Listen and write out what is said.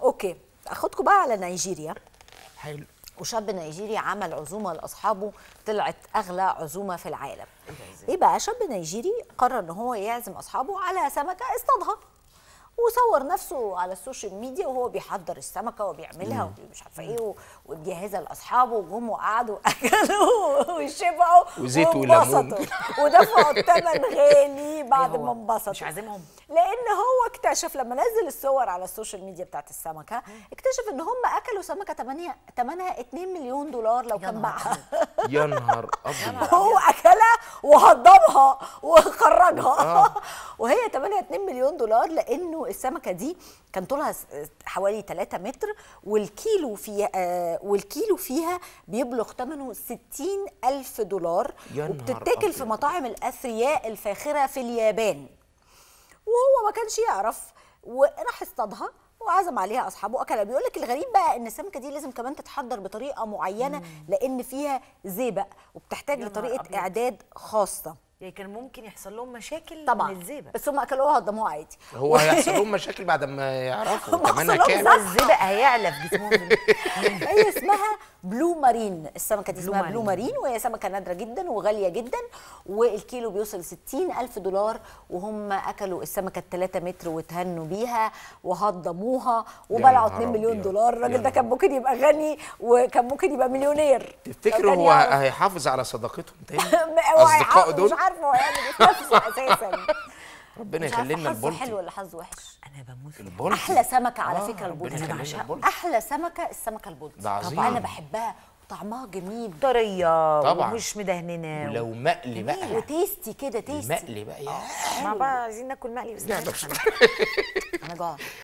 اوكي اخدكم بقى على نيجيريا حلو وشاب نيجيري عمل عزومه لاصحابه طلعت اغلى عزومه في العالم ايه بقى شاب نيجيري قرر ان هو يعزم اصحابه على سمكه اصطادها وصور نفسه على السوشيال ميديا وهو بيحضر السمكه وبيعملها ومش عارفه ايه و- وبيجهزها لاصحابه وجم وقعدوا اكلوا وشبعوا وزيت وليمون. وانبسطوا ودفعوا الثمن غالي بعد إيه هو؟ ما انبسطوا مش عازمهم لان هو اكتشف لما نزل الصور على السوشيال ميديا بتاعت السمكه اكتشف ان هم اكلوا سمكه 8 ثمنها 2 مليون دولار لو كان باعها يا نهار ابيض هو اكلها وهضمها وخرجها وهي 8 2 مليون دولار لانه السمكه دي كان طولها س- حوالي 3 متر والكيلو فيها آه والكيلو فيها بيبلغ ثمنه 60 ألف دولار يا نهار وبتتاكل في أبيض. مطاعم الأثرياء الفاخرة في اليابان وهو ما كانش يعرف وراح اصطادها وعزم عليها اصحابه اكلها بيقول لك الغريب بقى ان السمكه دي لازم كمان تتحضر بطريقه معينه لان فيها زئبق وبتحتاج يا نهار لطريقه أبيض. اعداد خاصه يعني كان ممكن يحصل لهم مشاكل طبعا من الزئبق بس هم اكلوها وهضموها عادي هو هيحصل لهم مشاكل بعد ما يعرفوا هم ثمنها حصل لهم كام الزئبق هيعلى في جسمهم هي اسمها بلو مارين السمكه دي بلو اسمها بلو مارين. مارين وهي سمكه نادره جدا وغاليه جدا والكيلو بيوصل 60 الف دولار وهم اكلوا السمكه ال 3 متر وتهنوا بيها وهضموها وبلعوا نهار 2 مليون أبيض. دولار يا الراجل ده كان نهار. ممكن يبقى غني وكان ممكن يبقى مليونير تفتكر لو كان هو يعرف. هيحافظ على صداقتهم تاني هو اصدقائه هيحافظ- دول مش عارفه هو يعمل ايه في نفسه اساسا ربنا مش عارفة يخلي لنا حظه حلو البولتي ولا حظه وحش انا بموت فيها. البولتي احلى سمكه على آه، فكره ربنا البولتي يخلي انا لنا بعشقها البولتي. احلى سمكه السمكه البولتي ده عظيم. طبعا انا بحبها وطعمها جميل طريه طبعاً. ومش مدهننه ولو مقلي بقى وتيستي كده تيستي المقلي بقى يا مع بقى عايزين ناكل مقلي بس لا، نعرف بس- حاجة. انا جوعت